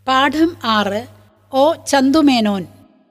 പാഠം ആറ് ഒ ചന്തുമേനോൻ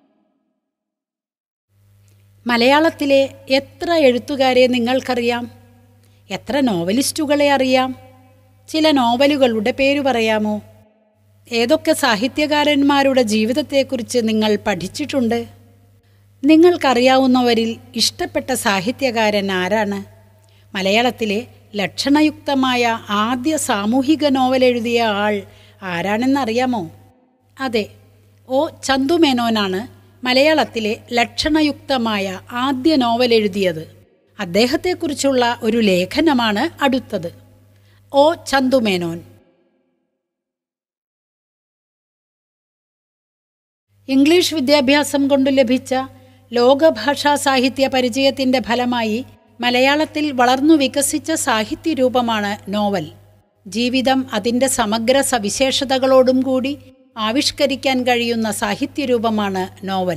മലയാളത്തിലെ എത്ര എഴുത്തുകാരെ നിങ്ങൾക്കറിയാം എത്ര നോവലിസ്റ്റുകളെ അറിയാം ചില നോവലുകളുടെ പേര് പറയാമോ ഏതൊക്കെ സാഹിത്യകാരന്മാരുടെ ജീവിതത്തെക്കുറിച്ച് നിങ്ങൾ പഠിച്ചിട്ടുണ്ട് നിങ്ങൾക്കറിയാവുന്നവരിൽ ഇഷ്ടപ്പെട്ട സാഹിത്യകാരൻ ആരാണ് മലയാളത്തിലെ ലക്ഷണയുക്തമായ ആദ്യ സാമൂഹിക നോവൽ എഴുതിയ ആൾ ആരാണെന്നറിയാമോ അതെ ഒ ചന്തുമേനോനാണ് മലയാളത്തിലെ ലക്ഷണയുക്തമായ ആദ്യ നോവൽ എഴുതിയത് അദ്ദേഹത്തെക്കുറിച്ചുള്ള ഒരു ലേഖനമാണ് അടുത്തത് ഒ ചന്തുമേനോൻ ഇംഗ്ലീഷ് വിദ്യാഭ്യാസം കൊണ്ട് ലഭിച്ച ലോകഭാഷാ സാഹിത്യ പരിചയത്തിന്റെ ഫലമായി മലയാളത്തിൽ വളർന്നു വികസിച്ച സാഹിത്യരൂപമാണ് നോവൽ ജീവിതം അതിൻ്റെ സമഗ്ര സവിശേഷതകളോടും കൂടി ആവിഷ്കരിക്കാൻ കഴിയുന്ന സാഹിത്യരൂപമാണ് നോവൽ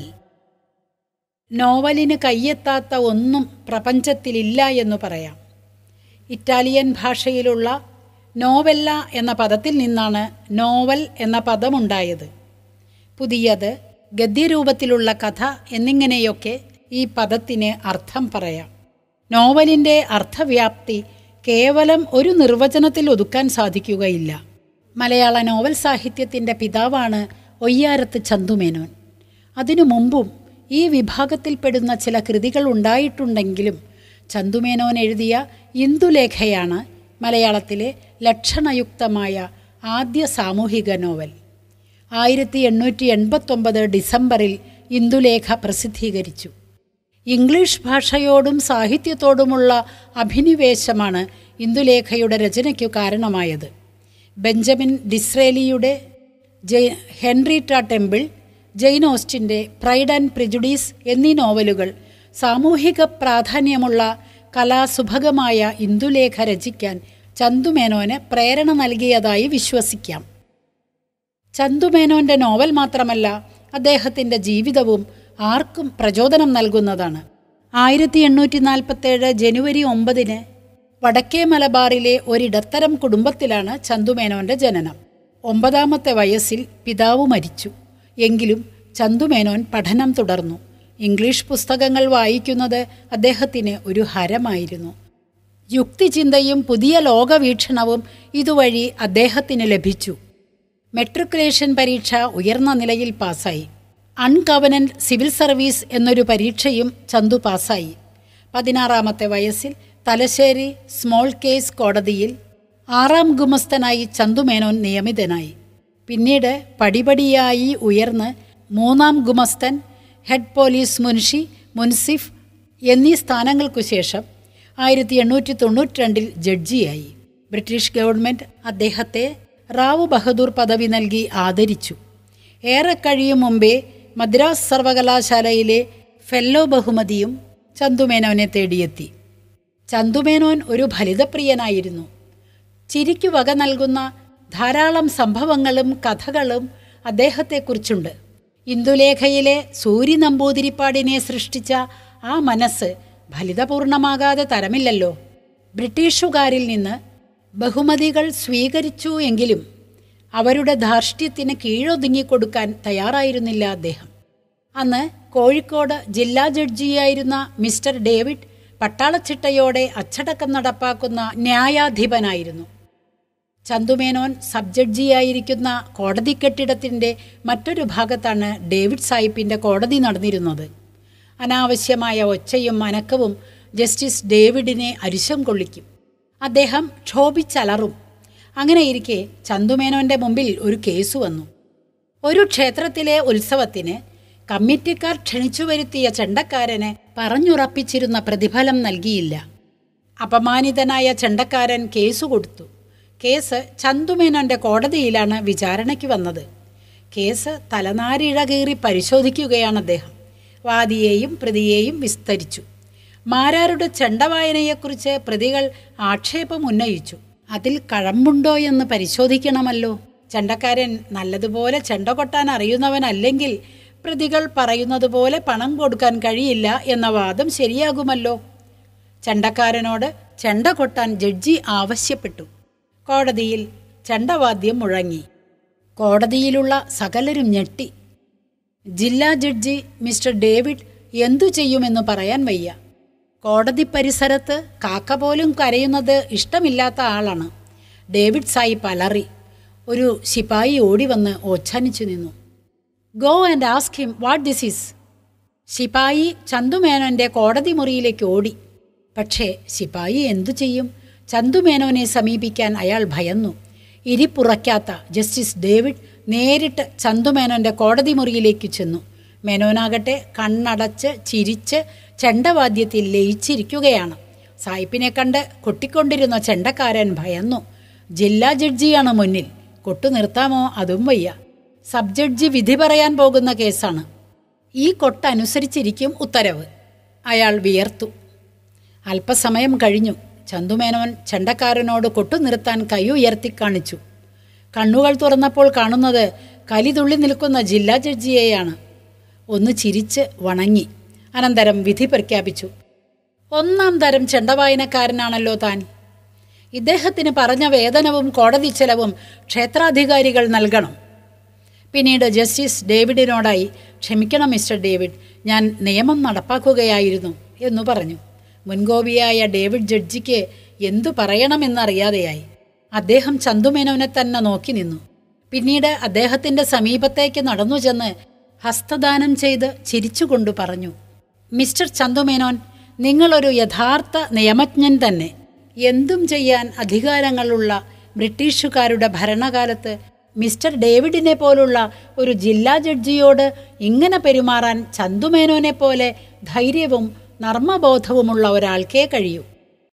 നോവലിന് കയ്യെത്താത്ത ഒന്നും പ്രപഞ്ചത്തിലില്ല എന്ന് പറയാം ഇറ്റാലിയൻ ഭാഷയിലുള്ള നോവെല്ല എന്ന പദത്തിൽ നിന്നാണ് നോവൽ എന്ന പദമുണ്ടായത് പുതിയത് ഗദ്യരൂപത്തിലുള്ള കഥ എന്നിങ്ങനെയൊക്കെ ഈ പദത്തിന് അർത്ഥം പറയാം നോവലിൻ്റെ അർത്ഥവ്യാപ്തി കേവലം ഒരു നിർവചനത്തിൽ ഒതുക്കാൻ സാധിക്കുകയില്ല മലയാള നോവൽ സാഹിത്യത്തിൻ്റെ പിതാവാണ് ഒയ്യാരത്ത് ചന്തുമേനോൻ അതിനു മുമ്പും ഈ വിഭാഗത്തിൽപ്പെടുന്ന ചില കൃതികൾ ഉണ്ടായിട്ടുണ്ടെങ്കിലും ചന്തുമേനോൻ എഴുതിയ ഇന്ദുലേഖയാണ് മലയാളത്തിലെ ലക്ഷണയുക്തമായ ആദ്യ സാമൂഹിക നോവൽ ആയിരത്തി എണ്ണൂറ്റി എൺപത്തൊമ്പത് ഡിസംബറിൽ ഇന്ദുലേഖ പ്രസിദ്ധീകരിച്ചു ഇംഗ്ലീഷ് ഭാഷയോടും സാഹിത്യത്തോടുമുള്ള അഭിനിവേശമാണ് ഇന്ദുലേഖയുടെ രചനയ്ക്കു കാരണമായത് ബെഞ്ചമിൻ ഡിസ്രേലിയുടെ ജെയ് ഹെൻറിറ്റ ടെമ്പിൾ ജെയിൻ ഓസ്റ്റിൻ്റെ പ്രൈഡ് ആൻഡ് പ്രിജുഡീസ് എന്നീ നോവലുകൾ സാമൂഹിക പ്രാധാന്യമുള്ള കലാസുഭഗമായ ഇന്ദുലേഖ രചിക്കാൻ ചന്തുമേനോന് പ്രേരണ നൽകിയതായി വിശ്വസിക്കാം ചന്തുമേനോന്റെ നോവൽ മാത്രമല്ല അദ്ദേഹത്തിൻ്റെ ജീവിതവും ആർക്കും പ്രചോദനം നൽകുന്നതാണ് ആയിരത്തി എണ്ണൂറ്റി നാൽപ്പത്തേഴ് ജനുവരി ഒമ്പതിന് വടക്കേ മലബാറിലെ ഒരിടത്തരം കുടുംബത്തിലാണ് ചന്തുമേനോന്റെ ജനനം ഒമ്പതാമത്തെ വയസ്സിൽ പിതാവ് മരിച്ചു എങ്കിലും ചന്തുമേനോൻ പഠനം തുടർന്നു ഇംഗ്ലീഷ് പുസ്തകങ്ങൾ വായിക്കുന്നത് അദ്ദേഹത്തിന് ഒരു ഹരമായിരുന്നു യുക്തിചിന്തയും പുതിയ ലോകവീക്ഷണവും ഇതുവഴി അദ്ദേഹത്തിന് ലഭിച്ചു മെട്രിക്കുലേഷൻ പരീക്ഷ ഉയർന്ന നിലയിൽ പാസ്സായി അൺകവനന്റ് സിവിൽ സർവീസ് എന്നൊരു പരീക്ഷയും ചന്തു പാസ്സായി പതിനാറാമത്തെ വയസ്സിൽ തലശ്ശേരി സ്മോൾ കേസ് കോടതിയിൽ ആറാം ഗുമസ്തനായി ചന്തുമേനോൻ നിയമിതനായി പിന്നീട് പടിപടിയായി ഉയർന്ന് മൂന്നാം ഗുമസ്തൻ ഹെഡ് പോലീസ് മുൻഷി മുൻസിഫ് എന്നീ സ്ഥാനങ്ങൾക്കു ശേഷം ആയിരത്തി എണ്ണൂറ്റി തൊണ്ണൂറ്റി രണ്ടിൽ ജഡ്ജിയായി ബ്രിട്ടീഷ് ഗവൺമെൻറ് അദ്ദേഹത്തെ റാവു ബഹദൂർ പദവി നൽകി ആദരിച്ചു ഏറെ കഴിയും മുമ്പേ മദ്രാസ് സർവകലാശാലയിലെ ഫെല്ലോ ബഹുമതിയും ചന്തുമേനോനെ തേടിയെത്തി ചന്തുമേനോൻ ഒരു ഫലിതപ്രിയനായിരുന്നു ചിരിക്കു വക നൽകുന്ന ധാരാളം സംഭവങ്ങളും കഥകളും അദ്ദേഹത്തെക്കുറിച്ചുണ്ട് ഇന്ദുലേഖയിലെ സൂര്യ നമ്പൂതിരിപ്പാടിനെ സൃഷ്ടിച്ച ആ മനസ്സ് ഫലിതപൂർണമാകാതെ തരമില്ലല്ലോ ബ്രിട്ടീഷുകാരിൽ നിന്ന് ബഹുമതികൾ സ്വീകരിച്ചു എങ്കിലും അവരുടെ ധാർഷ്ട്യത്തിന് കീഴൊതുങ്ങിക്കൊടുക്കാൻ തയ്യാറായിരുന്നില്ല അദ്ദേഹം അന്ന് കോഴിക്കോട് ജില്ലാ ജഡ്ജിയായിരുന്ന മിസ്റ്റർ ഡേവിഡ് പട്ടാളച്ചിട്ടയോടെ അച്ചടക്കം നടപ്പാക്കുന്ന ന്യായാധിപനായിരുന്നു ചന്തുമേനോൻ സബ് ജഡ്ജിയായിരിക്കുന്ന കോടതി കെട്ടിടത്തിൻ്റെ മറ്റൊരു ഭാഗത്താണ് ഡേവിഡ് സാഹിബിൻ്റെ കോടതി നടന്നിരുന്നത് അനാവശ്യമായ ഒച്ചയും അനക്കവും ജസ്റ്റിസ് ഡേവിഡിനെ അരിശം കൊള്ളിക്കും അദ്ദേഹം ക്ഷോഭിച്ചലറും അങ്ങനെയിരിക്കെ ചന്തുമേനോന്റെ മുമ്പിൽ ഒരു കേസ് വന്നു ഒരു ക്ഷേത്രത്തിലെ ഉത്സവത്തിന് കമ്മിറ്റിക്കാർ ക്ഷണിച്ചു വരുത്തിയ ചെണ്ടക്കാരന് പറഞ്ഞുറപ്പിച്ചിരുന്ന പ്രതിഫലം നൽകിയില്ല അപമാനിതനായ ചെണ്ടക്കാരൻ കേസ് കൊടുത്തു കേസ് ചന്തുമേനോന്റെ കോടതിയിലാണ് വിചാരണയ്ക്ക് വന്നത് കേസ് തലനാരിഴ കീറി പരിശോധിക്കുകയാണ് അദ്ദേഹം വാദിയെയും പ്രതിയെയും വിസ്തരിച്ചു മാരാരുടെ ചെണ്ടവായനയെക്കുറിച്ച് പ്രതികൾ ആക്ഷേപം ഉന്നയിച്ചു അതിൽ കഴമ്പുണ്ടോ എന്ന് പരിശോധിക്കണമല്ലോ ചെണ്ടക്കാരൻ നല്ലതുപോലെ ചെണ്ട കൊട്ടാൻ അറിയുന്നവനല്ലെങ്കിൽ പ്രതികൾ പറയുന്നത് പോലെ പണം കൊടുക്കാൻ കഴിയില്ല എന്ന വാദം ശരിയാകുമല്ലോ ചെണ്ടക്കാരനോട് ചെണ്ട കൊട്ടാൻ ജഡ്ജി ആവശ്യപ്പെട്ടു കോടതിയിൽ ചെണ്ടവാദ്യം മുഴങ്ങി കോടതിയിലുള്ള സകലരും ഞെട്ടി ജില്ലാ ജഡ്ജി മിസ്റ്റർ ഡേവിഡ് എന്തു ചെയ്യുമെന്ന് പറയാൻ വയ്യ കോടതി പരിസരത്ത് കാക്ക പോലും കരയുന്നത് ഇഷ്ടമില്ലാത്ത ആളാണ് ഡേവിഡ് സായിപ്പ് അലറി ഒരു ശിപായി ഓടി വന്ന് ഓച്ഛാനിച്ചു നിന്നു go and ask him what this is ശിപായി ചന്തുമേനോന്റെ കോടതി മുറിയിലേക്ക് ഓടി പക്ഷേ ശിപായി എന്തു ചെയ്യും ചന്തുമേനോനെ സമീപിക്കാൻ അയാൾ ഭയന്നു ഇരിപ്പുറയ്ക്കാത്ത ജസ്റ്റിസ് ഡേവിഡ് നേരിട്ട് ചന്തുമേനോന്റെ കോടതി മുറിയിലേക്ക് ചെന്നു മേനോനാകട്ടെ കണ്ണടച്ച് ചിരിച്ച് ചെണ്ടവാദ്യത്തിൽ ലയിച്ചിരിക്കുകയാണ് സായിപ്പിനെ കണ്ട് കൊട്ടിക്കൊണ്ടിരുന്ന ചെണ്ടക്കാരൻ ഭയന്നു ജില്ലാ ജഡ്ജിയാണ് മുന്നിൽ കൊട്ടു നിർത്താമോ അതും വയ്യ സബ് ജഡ്ജി വിധി പറയാൻ പോകുന്ന കേസാണ് ഈ കൊട്ടനുസരിച്ചിരിക്കും ഉത്തരവ് അയാൾ വിയർത്തു അല്പസമയം കഴിഞ്ഞു ചന്തുമേനോൻ ചെണ്ടക്കാരനോട് കൊട്ടു നിർത്താൻ കൈ ഉയർത്തി കാണിച്ചു കണ്ണുകൾ തുറന്നപ്പോൾ കാണുന്നത് കലിതുള്ളി നിൽക്കുന്ന ജില്ലാ ജഡ്ജിയെയാണ് ഒന്ന് ചിരിച്ച് വണങ്ങി അനന്തരം വിധി പ്രഖ്യാപിച്ചു ഒന്നാം തരം ചെണ്ടവായനക്കാരനാണല്ലോ താൻ ഇദ്ദേഹത്തിന് പറഞ്ഞ വേതനവും കോടതി ചെലവും ക്ഷേത്രാധികാരികൾ നൽകണം പിന്നീട് ജസ്റ്റിസ് ഡേവിഡിനോടായി ക്ഷമിക്കണം മിസ്റ്റർ ഡേവിഡ് ഞാൻ നിയമം നടപ്പാക്കുകയായിരുന്നു എന്നു പറഞ്ഞു മുൻകോപിയായ ഡേവിഡ് ജഡ്ജിക്ക് എന്തു പറയണമെന്നറിയാതെയായി അദ്ദേഹം ചന്തുമേനോനെ തന്നെ നോക്കി നിന്നു പിന്നീട് അദ്ദേഹത്തിന്റെ സമീപത്തേക്ക് നടന്നു ചെന്ന് ഹസ്തദാനം ചെയ്ത് ചിരിച്ചുകൊണ്ടു പറഞ്ഞു മിസ്റ്റർ ചന്തുമേനോൻ നിങ്ങളൊരു യഥാർത്ഥ നിയമജ്ഞൻ തന്നെ എന്തും ചെയ്യാൻ അധികാരങ്ങളുള്ള ബ്രിട്ടീഷുകാരുടെ ഭരണകാലത്ത് മിസ്റ്റർ ഡേവിഡിനെ പോലുള്ള ഒരു ജില്ലാ ജഡ്ജിയോട് ഇങ്ങനെ പെരുമാറാൻ ചന്തുമേനോനെ പോലെ ധൈര്യവും നർമ്മബോധവുമുള്ള ഒരാൾക്കേ കഴിയൂ